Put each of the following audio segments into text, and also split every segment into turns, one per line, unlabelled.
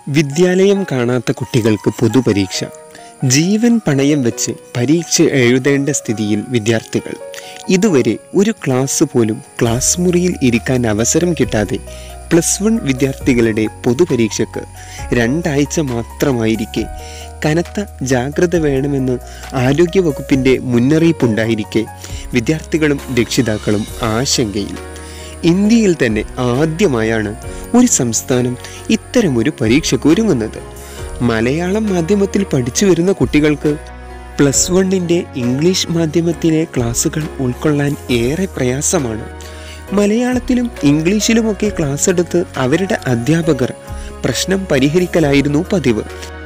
വിദ്യാലയം കാണാത്ത കുട്ടികൾക്ക് പൊതുപരീക്ഷ ജീവൻ പണയം വെച്ച് പരീക്ഷ എഴുതേണ്ട സ്ഥിതിയിൽ വിദ്യാർത്ഥികൾ ഇതുവരെ ഒരു ക്ലാസ് പോലും ക്ലാസ് മുറിയിൽ ഇരിക്കാൻ അവസരം കിട്ടാതെ പ്ലസ് വൺ വിദ്യാർത്ഥികളുടെ പൊതുപരീക്ഷയ്ക്ക് രണ്ടാഴ്ച മാത്രമായിരിക്കെ കനത്ത ജാഗ്രത വേണമെന്ന് ആരോഗ്യവകുപ്പിൻ്റെ മുന്നറിയിപ്പുണ്ടായിരിക്കെ വിദ്യാർത്ഥികളും രക്ഷിതാക്കളും ആശങ്കയിൽ ഇന്ത്യയിൽ തന്നെ ആദ്യമായാണ് ഒരു സംസ്ഥാനം ഇത്തരമൊരു പരീക്ഷയ്ക്ക് ഒരുങ്ങുന്നത് മലയാളം മാധ്യമത്തിൽ പഠിച്ചു വരുന്ന കുട്ടികൾക്ക് പ്ലസ് വണ്ണിൻ്റെ ഇംഗ്ലീഷ് മാധ്യമത്തിലെ ക്ലാസ്സുകൾ ഉൾക്കൊള്ളാൻ ഏറെ പ്രയാസമാണ് മലയാളത്തിലും ഇംഗ്ലീഷിലുമൊക്കെ ക്ലാസ് എടുത്ത് അവരുടെ അധ്യാപകർ പ്രശ്നം പരിഹരിക്കലായിരുന്നു പതിവ്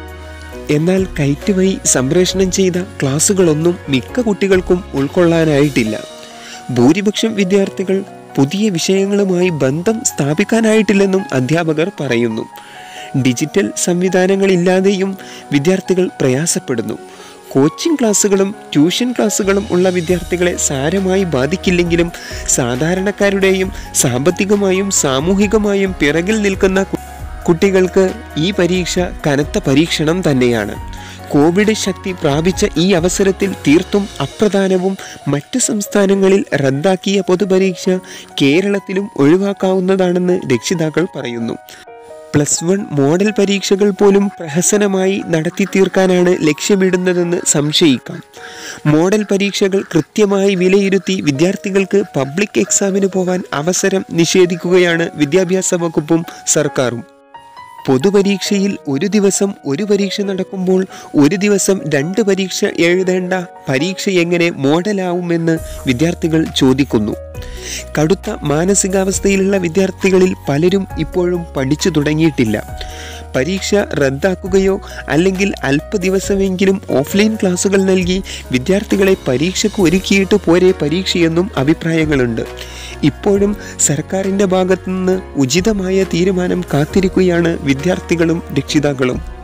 എന്നാൽ കൈറ്റ് വഴി സംപ്രേഷണം ചെയ്ത ക്ലാസ്സുകളൊന്നും മിക്ക കുട്ടികൾക്കും ഉൾക്കൊള്ളാനായിട്ടില്ല ഭൂരിപക്ഷം വിദ്യാർത്ഥികൾ പുതിയ വിഷയങ്ങളുമായി ബന്ധം സ്ഥാപിക്കാനായിട്ടില്ലെന്നും അധ്യാപകർ പറയുന്നു ഡിജിറ്റൽ സംവിധാനങ്ങളില്ലാതെയും വിദ്യാർത്ഥികൾ പ്രയാസപ്പെടുന്നു കോച്ചിംഗ് ക്ലാസ്സുകളും ട്യൂഷൻ ക്ലാസ്സുകളും ഉള്ള വിദ്യാർത്ഥികളെ സാരമായി ബാധിക്കില്ലെങ്കിലും സാധാരണക്കാരുടെയും സാമ്പത്തികമായും സാമൂഹികമായും പിറകിൽ നിൽക്കുന്ന കു- കുട്ടികൾക്ക് ഈ പരീക്ഷ കനത്ത പരീക്ഷണം തന്നെയാണ് കോവിഡ് ശക്തി പ്രാപിച്ച ഈ അവസരത്തിൽ തീർത്തും അപ്രധാനവും മറ്റ് സംസ്ഥാനങ്ങളിൽ റദ്ദാക്കിയ പൊതുപരീക്ഷ കേരളത്തിലും ഒഴിവാക്കാവുന്നതാണെന്ന് രക്ഷിതാക്കൾ പറയുന്നു പ്ലസ് വൺ മോഡൽ പരീക്ഷകൾ പോലും പ്രഹസനമായി നടത്തി തീർക്കാനാണ് ലക്ഷ്യമിടുന്നതെന്ന് സംശയിക്കാം മോഡൽ പരീക്ഷകൾ കൃത്യമായി വിലയിരുത്തി വിദ്യാർത്ഥികൾക്ക് പബ്ലിക് എക്സാമിന് പോകാൻ അവസരം നിഷേധിക്കുകയാണ് വിദ്യാഭ്യാസ വകുപ്പും സർക്കാരും പൊതുപരീക്ഷയിൽ ഒരു ദിവസം ഒരു പരീക്ഷ നടക്കുമ്പോൾ ഒരു ദിവസം രണ്ട് പരീക്ഷ എഴുതേണ്ട പരീക്ഷ എങ്ങനെ മോഡലാവുമെന്ന് വിദ്യാർത്ഥികൾ ചോദിക്കുന്നു കടുത്ത മാനസികാവസ്ഥയിലുള്ള വിദ്യാർത്ഥികളിൽ പലരും ഇപ്പോഴും പഠിച്ചു തുടങ്ങിയിട്ടില്ല പരീക്ഷ റദ്ദാക്കുകയോ അല്ലെങ്കിൽ അല്പ ദിവസമെങ്കിലും ഓഫ്ലൈൻ ക്ലാസുകൾ നൽകി വിദ്യാർത്ഥികളെ പരീക്ഷയ്ക്ക് ഒരുക്കിയിട്ട് പോരെ പരീക്ഷയെന്നും അഭിപ്രായങ്ങളുണ്ട് ഇപ്പോഴും സർക്കാരിൻ്റെ ഭാഗത്തുനിന്ന് ഉചിതമായ തീരുമാനം കാത്തിരിക്കുകയാണ് വിദ്യാർത്ഥികളും രക്ഷിതാക്കളും